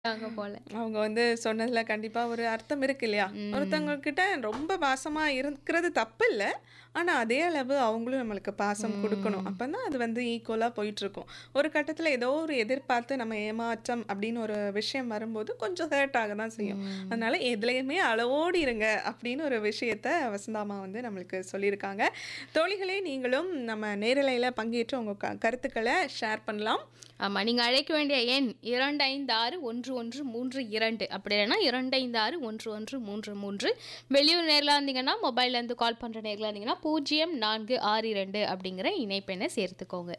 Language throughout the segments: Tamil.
அங்க போல. அவங்க வந்து சொன்னதுல கண்டிப்பா ஒரு அர்த்தம் இருக்கு இல்லையா? ம். ஒருத்தவங்க கிட்ட ரொம்ப பாசமா இருக்கிறது தப்பில்ல. ஆனா, அதே அளவு அவங்களும் நம்மளுக்கு பாசம் குடுக்கணும். ம். அப்பதான் அது வந்து ஈக்குவலா போயிட்டுருக்கும். ஒரு கட்டத்தில ஏதோ ஒரு எதிர்பார்த்து நம்ம ஏமாற்றம் அப்படின்னு ஒரு விஷயம் வரும்போது கொஞ்சம் ஹர்ட் ஆக தான் செய்யும். ம். அதனால எதுலயுமே அளவோடு இருங்க அப்படின்னு ஒரு விஷயத்த வசந்தாம்மா வந்து நம்மளுக்கு சொல்லியிருக்காங்க. தோழிகளே நீங்களும் நம்ம நேரலையில பங்கேற்று உங்க க கருத்துக்கள ஷேர் பண்ணலாம். ஆமா. நீங்க அழைக்க வேண்டிய எண் 25611332 அப்படி இல்லைன்னா 25611333 வெளியூர் நேர்ல இருந்தீங்கன்னா மொபைல்ல இருந்து கால் பண்ற நேர்ல இருந்தீங்கன்னா 0462 அப்படிங்கிற இணைப்பெண்ணை சேர்த்துக்கோங்க.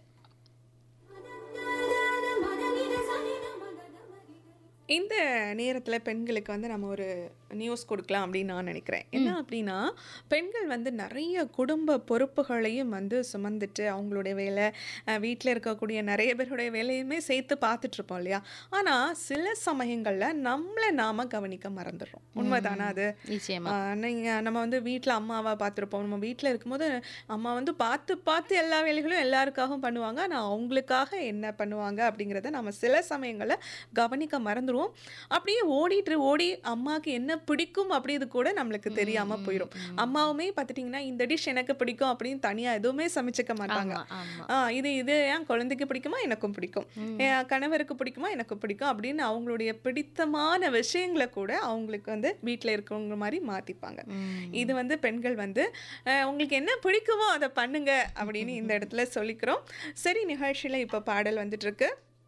இந்த நேரத்தில பெண்களுக்கு வந்து நம்ம ஒரு நியூஸ் குடுக்கலாம் அப்படின்னு நான் நினைக்கிறேன். என்ன ம். அப்படின்னா, பெண்கள் வந்து நெறைய குடும்ப பொறுப்புகளையும் வந்து சுமந்துட்டு அவங்களுடைய வேலை, அ வீட்ல இருக்கக்கூடிய நெறைய பேருடைய வேலையுமே சேர்த்து பார்த்துட்ருப்போம் இல்லையா? ஆனா, சில சமயங்கள்ல நம்மள நாம கவனிக்க மறந்துடுறோம். உண்மைதானா ம். அது? நிச்சயமா. ஆ நீங்க நம்ம வந்து வீட்ல அம்மாவா பார்த்துருப்போம். நம்ம வீட்ல இருக்கும்போது, அம்மா வந்து பார்த்து பார்த்து எல்லா வேலைகளும் எல்லாருக்காகவும் பண்ணுவாங்க. ஆனா, அவங்களுக்காக என்ன பண்ணுவாங்க அப்படிங்கிறத நம்ம சில சமயங்கள்ல கவனிக்க மறந்துருவோம். அப்படியே ஓடிட்டு ஓடி அம்மாக்கு என்ன பிடிக்கும் அப்படிது கூட நம்மளுக்கு ம், தெரியாம ம், போயிரும். ம். அம்மாவுமே பார்த்துட்டீங்கன்னா, இந்த டிஷ் எனக்கு பிடிக்கும் அப்படின்னு தனியா எதுவுமே சமைச்சுக்க மாட்டாங்க. ஆமா, ஆமா. ஆ இது இது என் குழந்தைக்கு பிடிக்குமா? எனக்கும் பிடிக்கும். ம். என் கணவருக்கு பிடிக்குமா? எனக்கும் பிடிக்கும். அப்படின்னு அவங்களுடைய பிடித்தமான விஷயங்கள கூட அவங்களுக்கு வந்து வீட்ல இருக்கவங்க மாரி மாத்திப்பாங்க. இது ம். வந்து பெண்கள் வந்து அ உங்களுக்கு என்ன பிடிக்குமோ அத பண்ணுங்க அப்படின்னு இந்த இடத்துல சொல்லிக்கிறோம். சரி நிகழ்ச்சியில இப்ப பாடல் வந்துட்டுருக்கு.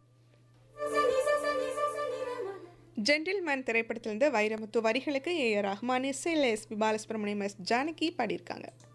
ஜென்டில்மேன் திரைப்படத்திலிருந்து வைரமுத்து வரிகளுக்கு ஏ. ஆர். ரஹ்மான் இசையில S. P. Balasubrahmanyam, S. Janaki பாடியிருக்காங்க.